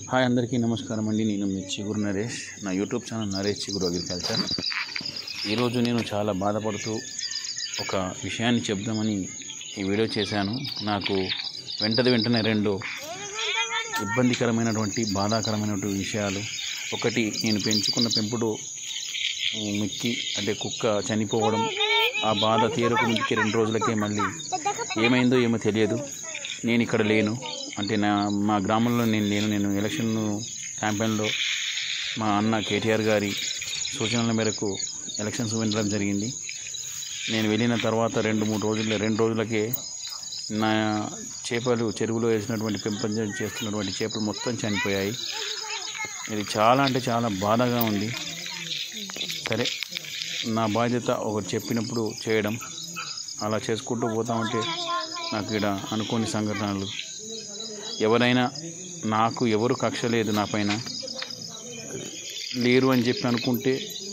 Hi అందరికీ నమస్కారం అండి నేను మీ చిగురు నరేష్ నా యూట్యూబ్ ఛానల్ నరేష్ చిగురు అగ్రికల్చర్ ఈరోజు నేను చాలా బాధపడుతూ ఒక విషయాన్ని చెప్దామని ఈ వీడియో చేశాను నాకు వెంటది వెంటనే రెండు ఇబ్బందికరమైనటువంటి బాధాకరమైనటువంటి విషయాలు ఒకటి నేను పెంచుకున్న పెంపుడు మిక్కి అంటే కుక్క చనిపోవడం ఆ బాధ తీరకు ముందుకి రెండు రోజులకే మళ్ళీ ఏమైందో ఏమో తెలియదు నేను ఇక్కడ లేను అంటే నా మా గ్రామంలో నేను లేను నేను ఎలక్షన్ క్యాంపెయిన్లో మా అన్న కేటీఆర్ గారి సూచనల మేరకు ఎలక్షన్స్ వెళ్ళడం జరిగింది నేను వెళ్ళిన తర్వాత రెండు మూడు రోజులు రెండు రోజులకే నా చేపలు చెరువులో వేసినటువంటి పెంపకం చేస్తున్నటువంటి చేపలు మొత్తం చనిపోయాయి ఇది చాలా అంటే చాలా బాధగా ఉంది సరే నా బాధ్యత ఒకటి చెప్పినప్పుడు చేయడం అలా చేసుకుంటూ పోతా ఉంటే నాకు ఇక్కడ అనుకోని సంఘటనలు ఎవరైనా నాకు ఎవరు కక్ష లేదు నా పైన లేరు అని చెప్పి అనుకుంటే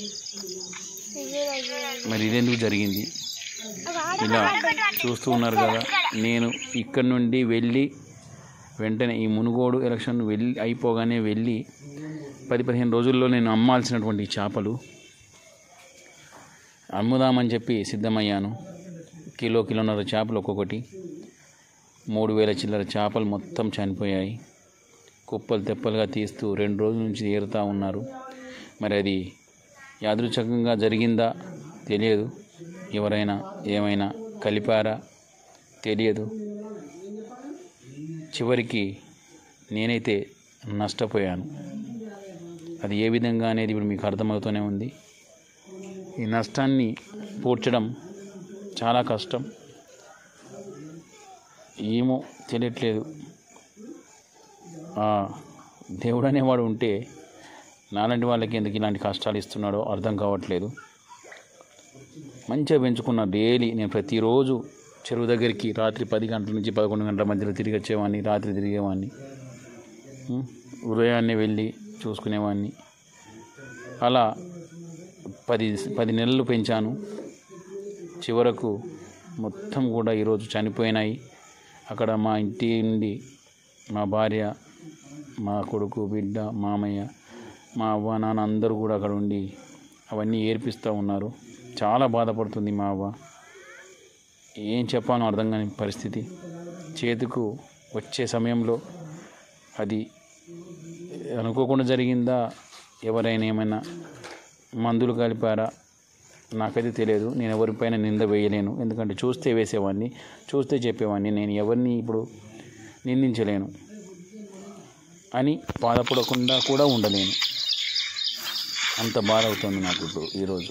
మరి ఇదెందుకు జరిగింది ఇలా చూస్తూ ఉన్నారు కదా నేను ఇక్కడ నుండి వెళ్ళి వెంటనే ఈ మునుగోడు ఎలక్షన్ వెళ్ళి అయిపోగానే వెళ్ళి పది పదిహేను రోజుల్లో నేను అమ్మాల్సినటువంటి చేపలు అమ్ముదామని చెప్పి సిద్ధమయ్యాను కిలో కిలోన్నర చేపలు ఒక్కొక్కటి మూడు వేల చిల్లర చేపలు మొత్తం చనిపోయాయి కుప్పలు తెప్పలుగా తీస్తూ రెండు రోజుల నుంచి ఏరుతూ ఉన్నారు మరి అది యాదృచ్ఛికంగా జరిగిందా తెలియదు ఎవరైనా ఏమైనా కలిపారా తెలియదు చివరికి నేనైతే నష్టపోయాను అది ఏ విధంగా అనేది ఇప్పుడు మీకు అర్థమవుతూనే ఉంది ఈ నష్టాన్ని పూడ్చడం చాలా కష్టం ఏమో తెలియట్లేదు ఆ దేవుడు అనేవాడు ఉంటే నాలాంటి వాళ్ళకి ఎందుకు ఇలాంటి కష్టాలు ఇస్తున్నాడో అర్థం కావట్లేదు మంచిగా పెంచుకున్న డైలీ నేను ప్రతిరోజు చెరువు దగ్గరికి రాత్రి పది గంటల నుంచి పదకొండు గంటల మధ్యలో తిరిగి వచ్చేవాడిని రాత్రి తిరిగేవాడిని ఉం? ఉదయాన్నే వెళ్ళి చూసుకునేవాడిని అలా పది పది నెలలు పెంచాను చివరకు మొత్తం కూడా ఈరోజు చనిపోయినాయి అక్కడ మా ఇంటి నుండి మా భార్య మా కొడుకు బిడ్డ మామయ్య మా అవ్వ నాన్న అందరూ కూడా అక్కడ ఉండి అవన్నీ ఏర్పిస్తూ ఉన్నారు చాలా బాధపడుతుంది మా అవ్వ ఏం చెప్పాలో అర్థం కాని పరిస్థితి చేతికు వచ్చే సమయంలో అది అనుకోకుండా జరిగిందా ఎవరైనా ఏమైనా మందులు కలిపారా నాకైతే తెలియదు నేను ఎవరిపైన నింద వేయలేను ఎందుకంటే చూస్తే వేసేవాడిని చూస్తే చెప్పేవాడిని నేను ఎవరిని ఇప్పుడు నిందించలేను అని బాధపడకుండా కూడా ఉండలేను అంత బాధ అవుతుంది నాకు ఇప్పుడు ఈరోజు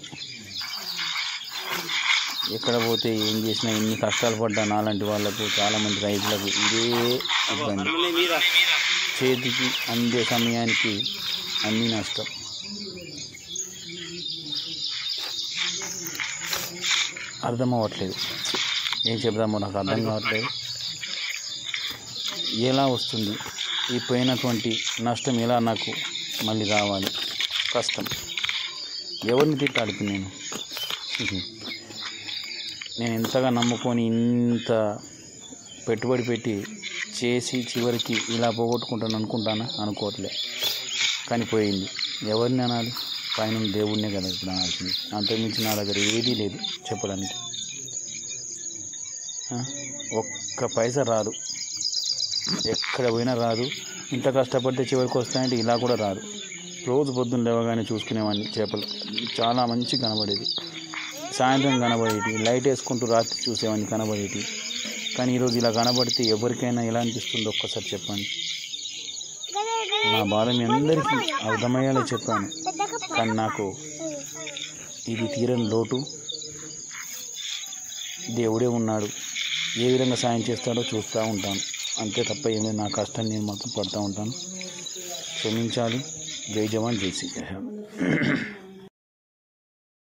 ఎక్కడ పోతే ఏం చేసినా ఎన్ని కష్టాలు పడ్డా నాలాంటి వాళ్ళకు చాలామంది రైతులకు ఇదే ఇబ్బంది చేతికి అందే సమయానికి అన్నీ నష్టం అర్థం అవ్వట్లేదు ఏం చెప్దామో నాకు అర్థం కావట్లేదు ఎలా వస్తుంది ఈ పోయినటువంటి నష్టం ఎలా నాకు మళ్ళీ రావాలి కష్టం ఎవరిని తిట్టాలి ఇప్పుడు నేను నేను ఎంతగా నమ్ముకొని ఇంత పెట్టుబడి పెట్టి చేసి చివరికి ఇలా పోగొట్టుకుంటాను అనుకుంటానా అనుకోవట్లే కానీ పోయింది ఎవరిని అనాలి పైన దేవుడినే కదా ఇప్పుడు అనాల్సింది అంతకుమించి నా దగ్గర ఏదీ లేదు చెప్పడానికి ఆ? ఒక్క పైసా రాదు ఎక్కడ పోయినా రాదు ఇంత కష్టపడితే చివరికి వస్తాయంటే ఇలా కూడా రాదు రోజు పొద్దున్న లేవగానే చూసుకునేవాడిని చేపలు చాలా మంచి కనబడేది సాయంత్రం కనబడేటి లైట్ వేసుకుంటూ రాత్రి చూసేవాడిని కనబడేటి కానీ ఈరోజు ఇలా కనబడితే ఎవరికైనా ఎలా అనిపిస్తుందో ఒక్కసారి చెప్పండి నా బాధ మీ అందరికీ అర్థమయ్యేలా చెప్పాను కానీ నాకు ఇది తీరని లోటు దేవుడే ఉన్నాడు ఏ విధంగా సాయం చేస్తాడో చూస్తూ ఉంటాను అంతే తప్ప ఏం లేదు నా కష్టాన్ని నేను మాత్రం పడుతూ ఉంటాను క్షమించాలి జై జవాన్ జై శ్రీకృష్ణ